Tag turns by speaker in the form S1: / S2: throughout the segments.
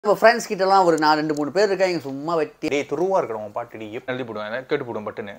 S1: இப்போ ஃப்ரெண்ட்ஸ் கிட்டலாம் ஒரு நான் ரெண்டு மூணு பேர் இருக்காங்க சும்மா வெட்டி
S2: டேய் துருவா இருக்கணும் உன் பாட்டு டேய் எழுதி போடுவேன் கேட்டு போடுவேன் பட்டுன்னு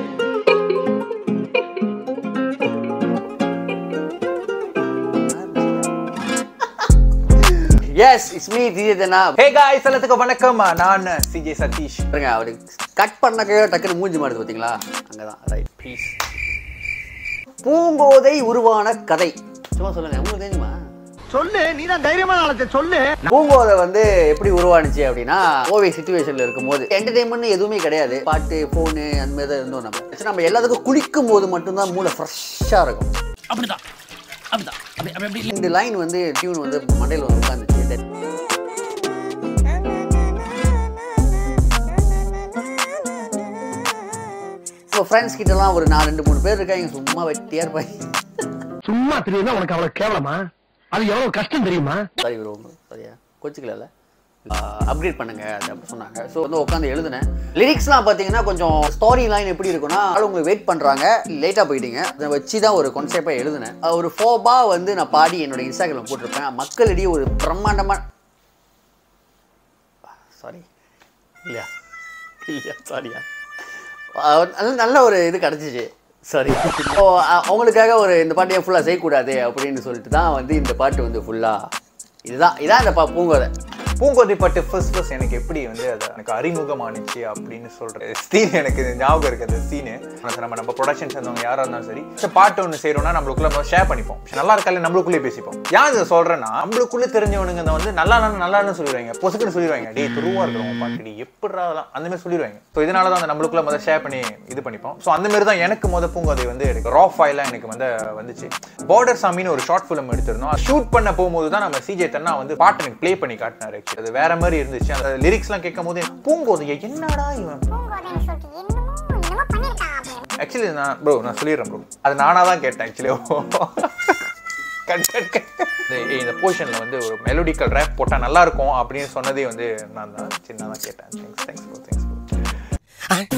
S1: எஸ் இட்ஸ் மீ திஜேதனா
S2: ஹே காய்ஸ் எல்லாத்துக்கும் வணக்கம் நான் சிஜே சதீஷ்
S1: பாருங்க அவரு கட் பண்ண டக்குன்னு மூஞ்சி மாடுது பார்த்தீங்களா அங்கதான் ரைட்
S2: ப்ளீஸ்
S1: பூங்கோதை உருவான கதை சும்மா சொல்லுங்க உங்களுக்கு தெரியுமா
S3: சொல்லு நீ தான் தைரியமான ஆளத்தை சொல்லு
S1: பூங்கோதை வந்து எப்படி உருவானுச்சு அப்படின்னா கோவை சுச்சுவேஷன்ல இருக்கும்போது என்டர்டைன்மெண்ட் எதுவுமே கிடையாது பாட்டு ஃபோனு அந்த மாதிரி தான் இருந்தோம் நம்ம Actually, நம்ம எல்லாத்துக்கும் குளிக்கும் போது மட்டும்தான் மூளை ஃப்ரெஷ்ஷாக இருக்கும்
S4: அப்படிதான் அப்படிதான் அப்படி அப்படி அப்படி
S1: இந்த லைன் வந்து டியூன் வந்து மண்டையில் வந்து உட்காந்துச்சு இப்போ ஃப்ரெண்ட்ஸ் கிட்டலாம் ஒரு நான் ரெண்டு மூணு பேர் இருக்காங்க சும்மா வெட்டியா இருப்பாங்க
S3: சும்மா தெரியுதா உனக்கு அவ்வளவு கேவலமா அது எவ்வளவு கஷ்டம் தெரியுமா
S1: சாரி ப்ரோ சரியா கோச்சிக்கல அப்கிரேட் பண்ணுங்க அது அப்படி சொன்னாங்க ஸோ வந்து உட்காந்து எழுதினேன் லிரிக்ஸ்லாம் பார்த்தீங்கன்னா கொஞ்சம் ஸ்டோரி லைன் எப்படி இருக்குன்னா ஆள் உங்களுக்கு வெயிட் பண்ணுறாங்க லேட்டாக போயிட்டீங்க அதை வச்சு தான் ஒரு கான்செப்டாக எழுதினேன் அஹ் ஒரு ஃபோபா வந்து நான் பாடி என்னோட இன்ஸ்டாகிராம் போட்டிருப்பேன் மக்களிடையே ஒரு பிரம்மாண்டமாக சாரி இல்லையா இல்லையா சாரியா நல்ல நல்ல ஒரு இது கிடச்சிச்சு சாரி ஸோ அவங்களுக்காக ஒரு இந்த பாட்டு ஏன் ஃபுல்லாக செய்யக்கூடாது அப்படின்னு சொல்லிட்டு தான் வந்து இந்த பாட்டு வந்து ஃபுல்லாக இதுதான் இதான் இந்த பா பூங்கோதை
S2: பூங்கொதி பட்டு ஃபர்ஸ்ட் ஃபர்ஸ்ட் எனக்கு எப்படி வந்து அது எனக்கு அறிமுகமானுச்சு அப்படின்னு சொல்றேன் சீன் எனக்கு இது ஞாபகம் இருக்கு அந்த சீனு நம்ம நம்ம ப்ரொடக்ஷன் சேர்ந்தவங்க யாரா இருந்தாலும் சரி சரி, பாட்டு ஒன்று செய்யறோம்னா நம்மளுக்குள்ள நம்ம ஷேர் பண்ணிப்போம் சரி, நல்லா இருக்கா இல்லை நம்மளுக்குள்ளே பேசிப்போம் ஏன் இதை சொல்றேன்னா நம்மளுக்குள்ள தெரிஞ்சவனுங்க இந்த வந்து நல்லா நல்லா நல்லான்னு சொல்லிடுவாங்க பொசுக்குன்னு சொல்லிடுவாங்க டேய் துருவா இருக்கிறவங்க உன் பாட்டு டேய் எப்படிடா அதெல்லாம் அந்த மாதிரி சொல்லிடுவாங்க ஸோ இதனால தான் அந்த நம்மளுக்குள்ள முதல் ஷேர் பண்ணி இது பண்ணிப்போம் ஸோ அந்த மாதிரி தான் எனக்கு முத பூங்கோதை வந்து எனக்கு ரா ஃபைலாக எனக்கு வந்து வந்துச்சு பார்டர் சாமின்னு ஒரு ஷார்ட் ஃபிலிம் எடுத்திருந்தோம் ஷூட் பண்ண போகும்போது தான் நம்ம சிஜே தன்னா வந்து பாட்டு எனக்கு ப்ளே பண்ணி காட்டினாரு actually. அது வேற மாதிரி இருந்துச்சு அந்த லிரிக்ஸ்லாம் கேட்கும் போது பூங்கோதைய என்னடா இவன்
S5: பூங்கோதைன்னு சொல்லிட்டு என்னமோ என்னமோ பண்ணிருக்கான் அப்படின்னு
S2: ஆக்சுவலி நான் ப்ரோ நான் சொல்லிடுறேன் ப்ரோ அது நானாக தான் கேட்டேன் ஆக்சுவலி இந்த போர்ஷனில் வந்து ஒரு மெலோடிக்கல் ரேப் போட்டால் நல்லா இருக்கும் அப்படின்னு சொன்னதே வந்து நான் தான் சின்னதாக கேட்டேன் thanks thanks bro thanks bro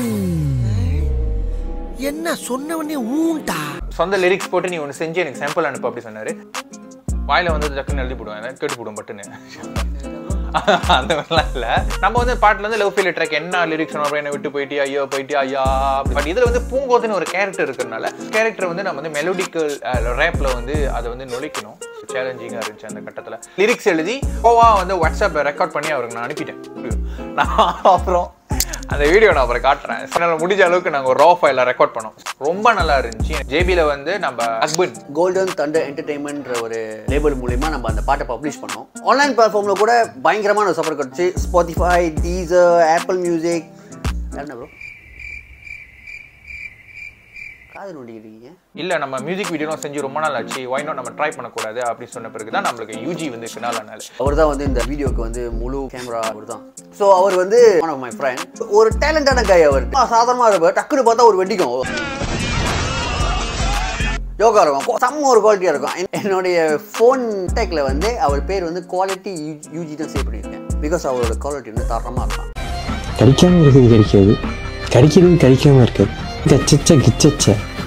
S3: என்ன சொன்னவனே ஊன்டா
S2: சொந்த லிரிக்ஸ் போட்டு நீ ஒன்று செஞ்சு எனக்கு சாம்பிள் அனுப்பு அப்படி சொன்னாரு வாயில வந்து டக்குன்னு எழுதி போடுவேன் கேட்டு போடுவோம் பட்டுன்னு அந்த மாதிரிலாம் இல்லை நம்ம வந்து பாட்டுல வந்து லவ் ஃபீல் ட்ராக் என்ன லிரிக்ஸ் சொன்னோம் என்ன விட்டு போயிட்டியா ஐயோ போயிட்டியா ஐயா பட் இதுல வந்து பூங்கோதுன்னு ஒரு கேரக்டர் இருக்கிறதுனால கேரக்டர் வந்து நம்ம வந்து மெலோடிக்கல் ரேப்ல வந்து அதை வந்து நுழைக்கணும் சேலஞ்சிங்காக இருந்துச்சு அந்த கட்டத்தில் லிரிக்ஸ் எழுதி கோவா வந்து வாட்ஸ்அப்பில் ரெக்கார்ட் பண்ணி அவருக்கு நான் அனுப்பிட்டேன் நான் அப்புறம் அந்த வீடியோ நான் அப்புறம் காட்டுறேன் என்னால் முடிஞ்ச அளவுக்கு நாங்கள் ஒரு ரா ஃபைல ரெக்கார்ட் பண்ணோம் ரொம்ப நல்லா இருந்துச்சு ஜேபியில் வந்து நம்ம ஹஸ்பண்ட்
S1: கோல்டன் தண்டர் என்டர்டைன்மெண்ட்ன்ற ஒரு லேபிள் மூலிமா நம்ம அந்த பாட்டை பப்ளிஷ் பண்ணோம் ஆன்லைன் பிளாட்ஃபார்மில் கூட பயங்கரமான ஒரு சப்போர்ட் கிடச்சி ஸ்பாட்டிஃபை டீசர் ஆப்பிள் மியூசிக் என்ன ப்ரோ காது நோண்டிக்கிட்டீங்க
S2: இல்லை நம்ம மியூசிக் வீடியோலாம் செஞ்சு ரொம்ப நாள் ஆச்சு ஒய் நாட் நம்ம ட்ரை பண்ணக்கூடாது அப்படின்னு சொன்ன பிறகு தான் நம்மளுக்கு யூஜி வந்து ஃபினால் ஆனால
S1: அவர் தான் வந்து இந்த வீடியோக்கு வந்து முழு கேமரா அவர் தான் ஸோ அவர் வந்து ஒன் ஆஃப் மை ஃப்ரெண்ட் ஒரு டேலண்டான கை அவர் சாதாரணமாக இருப்பார் டக்குன்னு பார்த்தா ஒரு வெடிக்கும் யோகா இருக்கும் கொ- செம்ம ஒரு குவாலிட்டியாக இருக்கும் என்- என்னுடைய ஃபோன் டேக்கில் வந்து அவர் பேர் வந்து குவாலிட்டி யூஜி தான் சேவ் பண்ணியிருக்கேன் பிகாஸ் அவரோட குவாலிட்டி வந்து தரமாக இருக்கும்
S6: கடிக்காம இருக்குது கடிக்காது கடிக்கிறது கடிக்காம இருக்காது கச்சச்ச கிச்சச்ச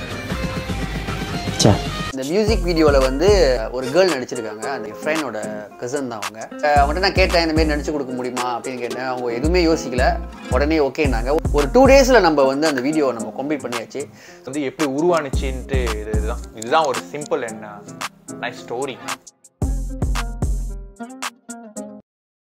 S6: சே
S1: இந்த மியூசிக் வீடியோவில் வந்து ஒரு கேர்ள் நடிச்சிருக்காங்க அந்த ஃப்ரெண்டோட கசன் தான் அவங்க அஹ் அவங்கள்ட்ட நான் கேட்டேன் இந்த மாதிரி நடிச்சு கொடுக்க முடியுமா அப்படின்னு கேட்டேன் அவங்க எதுவுமே யோசிக்கல உடனே ஓகேனாங்க ஒரு டூ டேஸில் நம்ம வந்து அந்த வீடியோவை நம்ம கம்ப்ளீட் பண்ணியாச்சு
S2: வந்து எப்படி உருவானுச்சுன்ட்டு இது இதுதான் இதுதான் ஒரு சிம்பிள் என்ன நைஸ் ஸ்டோரி